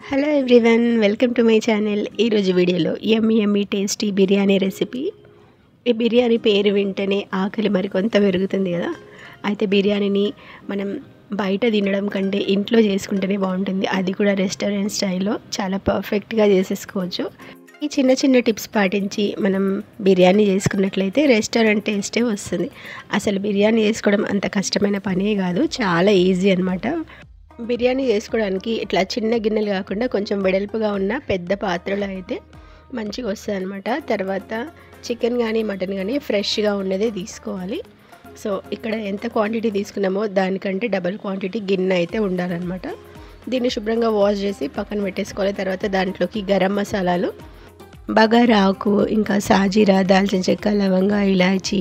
hello everyone welcome to my channel ఈరోజు వీడియోలో yummy yummy tasty biryani recipe ఈ బిర్యానీ పేరు వింటేనే ఆకలి మరి కొంత పెరుగుతుంది కదా అయితే బిర్యానీని మనం బయట తినడం కంటే ఇంట్లో చేసుకుంటేనే బాగుంటుంది అది కూడా రెస్టారెంట్ స్టైల్లో చాలా పర్ఫెక్ట్గా చేసేసుకోవచ్చు ఈ చిన్న చిన్న టిప్స్ పాటించి మనం బిర్యానీ చేసుకున్నట్లయితే రెస్టారెంట్ టేస్టే వస్తుంది అసలు బిర్యానీ చేసుకోవడం అంత కష్టమైన పనే కాదు చాలా ఈజీ అనమాట బిర్యానీ చేసుకోవడానికి ఇట్లా చిన్న గిన్నెలు కాకుండా కొంచెం వెడల్పుగా ఉన్న పెద్ద పాత్రలో అయితే మంచిగా వస్తుంది అనమాట తర్వాత చికెన్ కానీ మటన్ కానీ ఫ్రెష్గా ఉన్నదే తీసుకోవాలి సో ఇక్కడ ఎంత క్వాంటిటీ తీసుకున్నామో దానికంటే డబల్ క్వాంటిటీ గిన్నె అయితే ఉండాలన్నమాట దీన్ని శుభ్రంగా వాష్ చేసి పక్కన పెట్టేసుకోవాలి తర్వాత దాంట్లోకి గరం మసాలాలు బగారా ఆకు ఇంకా సాజీరా దాల్చిన చెక్క లవంగా ఇలాచి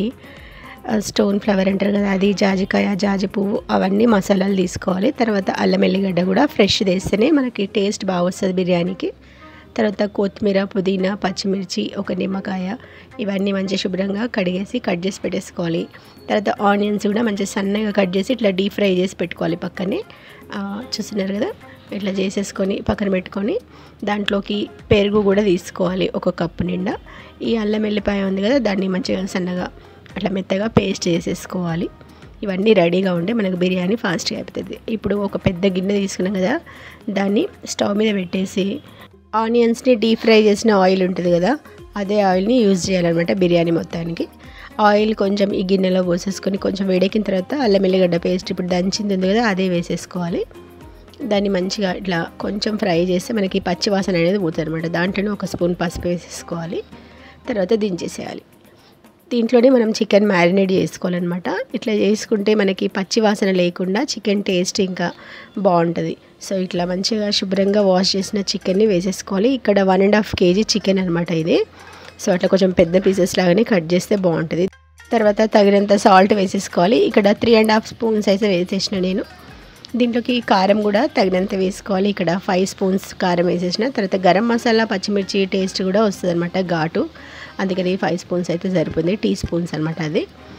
స్టోన్ ఫ్లవర్ అంటారు కదా అది జాజికాయ జాజి పువ్వు అవన్నీ మసాలాలు తీసుకోవాలి తర్వాత అల్లం ఎల్లిగడ్డ కూడా ఫ్రెష్ వేస్తేనే మనకి టేస్ట్ బాగా వస్తుంది బిర్యానీకి తర్వాత కొత్తిమీర పుదీనా పచ్చిమిర్చి ఒక నిమ్మకాయ ఇవన్నీ మంచి శుభ్రంగా కడిగేసి కట్ చేసి పెట్టేసుకోవాలి తర్వాత ఆనియన్స్ కూడా మంచి సన్నగా కట్ చేసి ఇట్లా డీప్ ఫ్రై చేసి పెట్టుకోవాలి పక్కనే చూస్తున్నారు కదా ఇట్లా చేసేసుకొని పక్కన పెట్టుకొని దాంట్లోకి పెరుగు కూడా తీసుకోవాలి ఒక కప్పు నిండా ఈ అల్లం ఎల్లిపాయ ఉంది కదా దాన్ని మంచిగా సన్నగా అట్లా మెత్తగా పేస్ట్ చేసేసుకోవాలి ఇవన్నీ రెడీగా ఉంటే మనకు బిర్యానీ ఫాస్ట్గా అయిపోతుంది ఇప్పుడు ఒక పెద్ద గిన్నె తీసుకున్నాం కదా దాన్ని స్టవ్ మీద పెట్టేసి ఆనియన్స్ని డీప్ ఫ్రై చేసిన ఆయిల్ ఉంటుంది కదా అదే ఆయిల్ని యూజ్ చేయాలన్నమాట బిర్యానీ మొత్తానికి ఆయిల్ కొంచెం ఈ గిన్నెలో పోసేసుకొని కొంచెం వేడెక్కిన తర్వాత అల్లం ఎల్లిగడ్డ పేస్ట్ ఇప్పుడు దంచింది ఉంది కదా అదే వేసేసుకోవాలి దాన్ని మంచిగా ఇట్లా కొంచెం ఫ్రై చేస్తే మనకి పచ్చి వాసన అనేది పోతుంది అనమాట దాంట్లోనే ఒక స్పూన్ పసుపు వేసేసుకోవాలి తర్వాత దించేసేయాలి దీంట్లోనే మనం చికెన్ మ్యారినేట్ చేసుకోవాలన్నమాట ఇట్లా చేసుకుంటే మనకి పచ్చి వాసన లేకుండా చికెన్ టేస్ట్ ఇంకా బాగుంటుంది సో ఇట్లా మంచిగా శుభ్రంగా వాష్ చేసిన చికెన్ని వేసేసుకోవాలి ఇక్కడ one and half KG chicken అనమాట ఇది సో అట్లా కొంచెం పెద్ద పీసెస్ లాగానే కట్ చేస్తే బాగుంటుంది తర్వాత తగినంత సాల్ట్ వేసేసుకోవాలి ఇక్కడ త్రీ అండ్ హాఫ్ స్పూన్స్ అయితే వేసేసిన నేను దీంట్లోకి కారం కూడా తగినంత వేసుకోవాలి ఇక్కడ ఫైవ్ స్పూన్స్ కారం వేసేసిన తర్వాత గరం మసాలా పచ్చిమిర్చి టేస్ట్ కూడా వస్తుంది అనమాట ఘాటు అందుకని ఫైవ్ స్పూన్స్ అయితే సరిపోతుంది టీ స్పూన్స్ అనమాట అది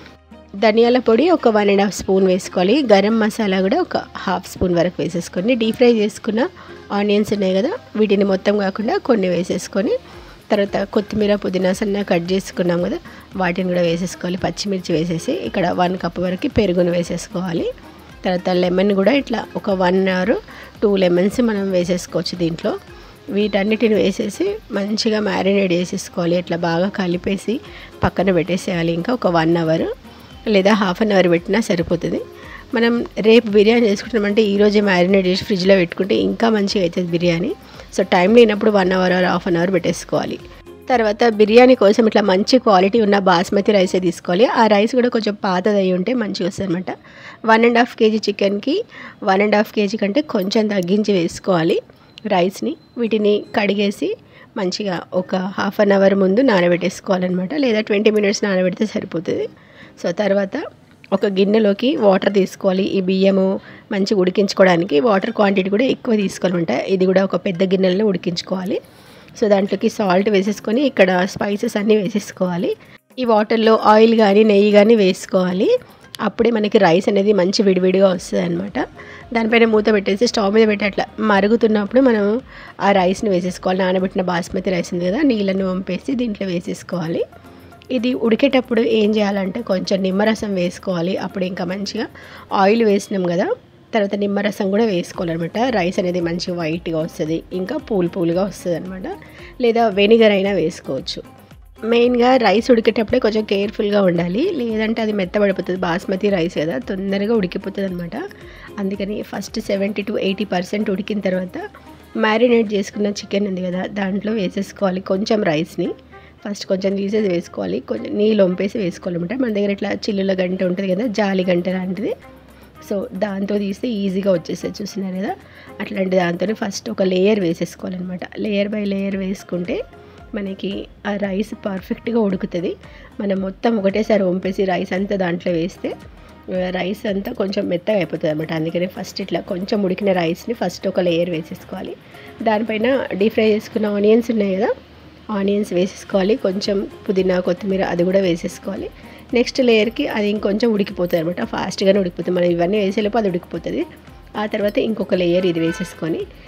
ధనియాల పొడి ఒక వన్ అండ్ హాఫ్ స్పూన్ వేసుకోవాలి గరం మసాలా కూడా ఒక హాఫ్ స్పూన్ వరకు వేసేసుకొని డీప్ ఫ్రై చేసుకున్న ఆనియన్స్ ఉన్నాయి కదా వీటిని మొత్తం కాకుండా కొన్ని వేసేసుకొని తర్వాత కొత్తిమీర పుదీనా సన్న కట్ చేసుకున్నాం కదా వాటిని కూడా వేసేసుకోవాలి పచ్చిమిర్చి వేసేసి ఇక్కడ వన్ కప్ వరకు పెరుగును వేసేసుకోవాలి తర్వాత లెమన్ కూడా ఇట్లా ఒక వన్ అవర్ టూ లెమన్స్ మనం వేసేసుకోవచ్చు దీంట్లో వీటన్నిటిని వేసేసి మంచిగా మ్యారినేట్ చేసేసుకోవాలి ఇట్లా బాగా కలిపేసి పక్కన పెట్టేసేయాలి ఇంకా ఒక వన్ అవర్ లేదా హాఫ్ అన్ అవర్ పెట్టినా సరిపోతుంది మనం రేపు బిర్యానీ చేసుకుంటామంటే ఈరోజే మ్యారినేట్ చేసి ఫ్రిడ్జ్లో పెట్టుకుంటే ఇంకా మంచిగా అవుతుంది బిర్యానీ సో టైం లేనప్పుడు one hour or half an hour పెట్టేసుకోవాలి తర్వాత బిర్యానీ కోసం ఇట్లా మంచి క్వాలిటీ ఉన్న బాస్మతి రైసే తీసుకోవాలి ఆ రైస్ కూడా కొంచెం పాతది అయి ఉంటే మంచిగా వస్తుంది అనమాట వన్ అండ్ హాఫ్ కేజీ చికెన్కి వన్ అండ్ హాఫ్ కేజీ కంటే కొంచెం తగ్గించి వేసుకోవాలి రైస్ని వీటిని కడిగేసి మంచిగా ఒక హాఫ్ అన్ అవర్ ముందు నానబెట్టేసుకోవాలన్నమాట లేదా ట్వంటీ మినిట్స్ నానబెడితే సరిపోతుంది సో తర్వాత ఒక గిన్నెలోకి వాటర్ తీసుకోవాలి ఈ బియ్యము మంచిగా ఉడికించుకోవడానికి వాటర్ క్వాంటిటీ కూడా ఎక్కువ తీసుకోవాలన్నమాట ఇది కూడా ఒక పెద్ద గిన్నెలో ఉడికించుకోవాలి సో దాంట్లోకి సాల్ట్ వేసేసుకొని ఇక్కడ స్పైసెస్ అన్నీ వేసేసుకోవాలి ఈ వాటర్లో ఆయిల్ కానీ నెయ్యి కానీ వేసుకోవాలి అప్పుడే మనకి రైస్ అనేది మంచి విడివిడిగా వస్తుంది అనమాట దానిపైన మూత పెట్టేసి స్టవ్ మీద పెట్టి అట్లా మరుగుతున్నప్పుడు మనం ఆ రైస్ని వేసేసుకోవాలి నానబెట్టిన బాస్మతి రైస్ ఉంది కదా నీళ్ళను పంపేసి దీంట్లో వేసేసుకోవాలి ఇది ఉడికేటప్పుడు ఏం చేయాలంటే కొంచెం నిమ్మరసం వేసుకోవాలి అప్పుడు ఇంకా మంచిగా ఆయిల్ వేసినాం కదా తర్వాత నిమ్మరసం కూడా వేసుకోవాలన్నమాట రైస్ అనేది మంచిగా వైట్గా వస్తుంది ఇంకా పూలు పూలుగా వస్తుంది అనమాట లేదా వెనిగర్ అయినా వేసుకోవచ్చు మెయిన్గా రైస్ ఉడికేటప్పుడే కొంచెం కేర్ఫుల్గా ఉండాలి లేదంటే అది మెత్తబడిపోతుంది బాస్మతి రైస్ కదా తొందరగా ఉడికిపోతుంది అనమాట అందుకని first seventy to eighty percent ఉడికిన తర్వాత మ్యారినేట్ చేసుకున్న చికెన్ ఉంది కదా దాంట్లో వేసేసుకోవాలి కొంచెం రైస్ని ఫస్ట్ కొంచెం తీసేసి వేసుకోవాలి కొంచెం నీళ్ళు వంపేసి వేసుకోవాలన్నమాట మన దగ్గర ఇట్లా చిల్లుల గంట ఉంటుంది కదా జాలి గంట లాంటిది సో దాంతో తీస్తే ఈజీగా వచ్చేసేది చూసినారు కదా అట్లాంటి దాంతో ఫస్ట్ ఒక లేయర్ వేసేసుకోవాలన్నమాట లేయర్ బై లేయర్ వేసుకుంటే మనకి ఆ రైస్ పర్ఫెక్ట్గా ఉడుకుతుంది మనం మొత్తం ఒకటేసారి వంపేసి రైస్ అంతా దాంట్లో వేస్తే రైస్ అంతా కొంచెం మెత్తగా అయిపోతుంది అనమాట అందుకని ఫస్ట్ ఇట్లా కొంచెం ఉడికిన రైస్ని ఫస్ట్ ఒక లేయర్ వేసేసుకోవాలి దానిపైన డీప్ ఫ్రై చేసుకున్న ఆనియన్స్ ఉన్నాయి కదా ఆనియన్స్ వేసేసుకోవాలి కొంచెం పుదీనా కొత్తిమీర అది కూడా వేసేసుకోవాలి నెక్స్ట్ లేయర్కి అది ఇంకొంచెం ఉడికిపోతుంది అనమాట ఫాస్ట్గానే ఉడికిపోతుంది మనం ఇవన్నీ వేసేలోపు అది ఉడికిపోతుంది ఆ తర్వాత ఇంకొక లేయర్ ఇది వేసేసుకొని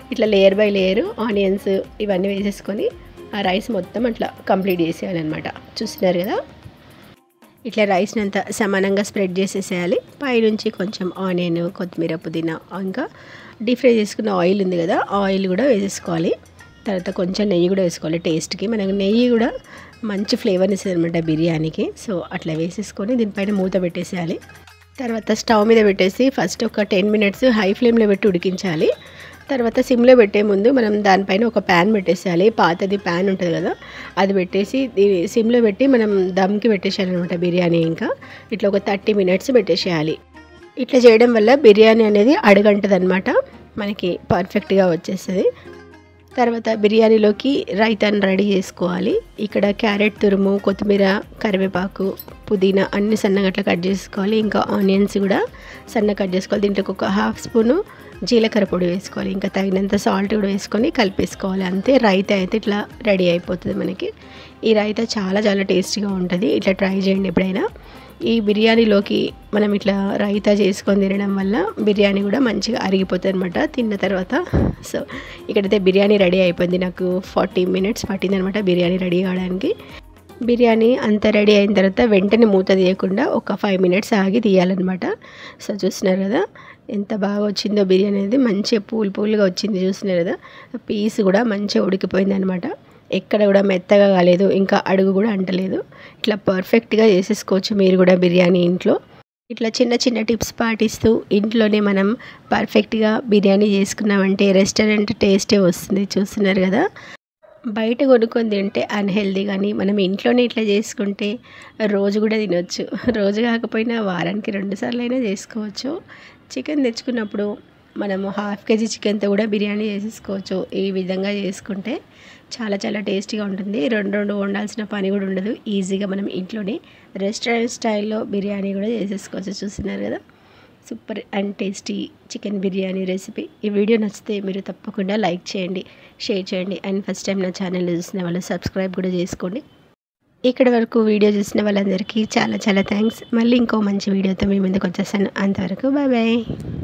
ఇట్లా లేయర్ బై లేయర్ ఆనియన్స్ ఇవన్నీ వేసేసుకొని ఆ రైస్ మొత్తం అట్లా కంప్లీట్ చేసేయాలన్నమాట చూస్తున్నారు కదా ఇట్లా రైస్ని అంతా సమానంగా స్ప్రెడ్ చేసేసేయాలి పైనుంచి కొంచెం ఆనియన్ కొత్తిమీర పుదీనా ఇంకా డీప్ ఫ్రై చేసుకున్న ఆయిల్ ఉంది కదా ఆయిల్ కూడా వేసేసుకోవాలి తర్వాత కొంచెం నెయ్యి కూడా వేసుకోవాలి టేస్ట్కి మనకు నెయ్యి కూడా మంచి ఫ్లేవర్ని ఇస్తుంది అనమాట బిర్యానీకి సో అట్లా వేసేసుకొని దీనిపైన మూత పెట్టేసేయాలి తర్వాత స్టవ్ మీద పెట్టేసి ఫస్ట్ ఒక టెన్ మినిట్స్ హై ఫ్లేమ్లో పెట్టి ఉడికించాలి తర్వాత సిమ్లో పెట్టే ముందు మనం దానిపైన ఒక ప్యాన్ పెట్టేసేయాలి పాతది ప్యాన్ ఉంటుంది కదా అది పెట్టేసి దీ- సిమ్లో పెట్టి మనం దమ్కి పెట్టేసేయాలి అనమాట బిర్యానీ ఇంకా ఇట్లా ఒక థర్టీ మినిట్స్ పెట్టేసేయాలి ఇట్లా చేయడం వల్ల బిర్యానీ అనేది అడగంటదనమాట మనకి పర్ఫెక్ట్గా వచ్చేస్తుంది తర్వాత బిర్యానీలోకి రైతాన్ని రెడీ చేసుకోవాలి ఇక్కడ క్యారెట్ తురుము కొత్తిమీర కరివేపాకు పుదీనా అన్ని సన్నగా అట్లా కట్ చేసుకోవాలి ఇంకా ఆనియన్స్ కూడా సన్నగా కట్ చేసుకోవాలి దీంట్లోకి ఒక హాఫ్ స్పూను జీలకర్ర పొడి వేసుకోవాలి ఇంకా తగినంత సాల్ట్ కూడా వేసుకొని కలిపేసుకోవాలి అంతే రైతా అయితే ఇట్లా రెడీ అయిపోతుంది మనకి ఈ రైతా చాలా చాలా టేస్టీగా ఉంటుంది ఇట్లా ట్రై చేయండి ఎప్పుడైనా ఈ బిర్యానీలోకి మనం ఇట్లా రైతా చేసుకొని తినడం వల్ల బిర్యానీ కూడా మంచిగా అరిగిపోతుంది అనమాట తిన్న తర్వాత సో ఇక్కడైతే బిర్యానీ రెడీ అయిపోయింది నాకు ఫార్టీ మినిట్స్ పట్టింది అనమాట బిర్యానీ రెడీ కావడానికి బిర్యానీ అంతా రెడీ అయిన తర్వాత వెంటనే మూత తీయకుండా ఒక ఫైవ్ మినిట్స్ ఆగి తీయాలన్నమాట సో చూస్తున్నారు కదా ఎంత బాగా వచ్చిందో బిర్యానీ అనేది మంచిగా పూలు పూలుగా వచ్చింది చూస్తున్నారు కదా పీస్ కూడా మంచిగా ఉడికిపోయింది అనమాట ఎక్కడ కూడా మెత్తగా కాలేదు ఇంకా అడుగు కూడా అంటలేదు ఇట్లా పర్ఫెక్ట్గా చేసేసుకోవచ్చు మీరు కూడా బిర్యానీ ఇంట్లో ఇట్లా చిన్న చిన్న టిప్స్ పాటిస్తూ ఇంట్లోనే మనం పర్ఫెక్ట్గా బిర్యానీ చేసుకున్నామంటే రెస్టారెంట్ టేస్టే వస్తుంది చూస్తున్నారు కదా బయట కొనుక్కొని తింటే అన్హెల్దీ కానీ మనం ఇంట్లోనే ఇట్లా చేసుకుంటే రోజు కూడా తినొచ్చు రోజు కాకపోయినా వారానికి రెండు సార్లు అయినా చేసుకోవచ్చు చికెన్ తెచ్చుకున్నప్పుడు మనము హాఫ్ కేజీ చికెన్తో కూడా బిర్యానీ చేసేసుకోవచ్చు ఈ విధంగా చేసుకుంటే చాలా చాలా టేస్టీగా ఉంటుంది రెండు రెండు వండాల్సిన పని కూడా ఉండదు ఈజీగా మనం ఇంట్లోనే రెస్టారెంట్ స్టైల్లో బిర్యానీ కూడా చేసేసుకోవచ్చు చూస్తున్నారు కదా super and tasty chicken biryani recipe ఈ వీడియో నచ్చితే మీరు తప్పకుండా లైక్ చేయండి షేర్ చేయండి అండ్ ఫస్ట్ టైం నా ఛానల్ చూసిన వాళ్ళు సబ్స్క్రైబ్ కూడా చేసుకోండి ఇక్కడ వరకు వీడియో చూసిన వాళ్ళందరికీ చాలా చాలా థ్యాంక్స్ మళ్ళీ ఇంకో మంచి వీడియోతో మీ ముందుకు వచ్చేసాను అంతవరకు బాయ్ బాయ్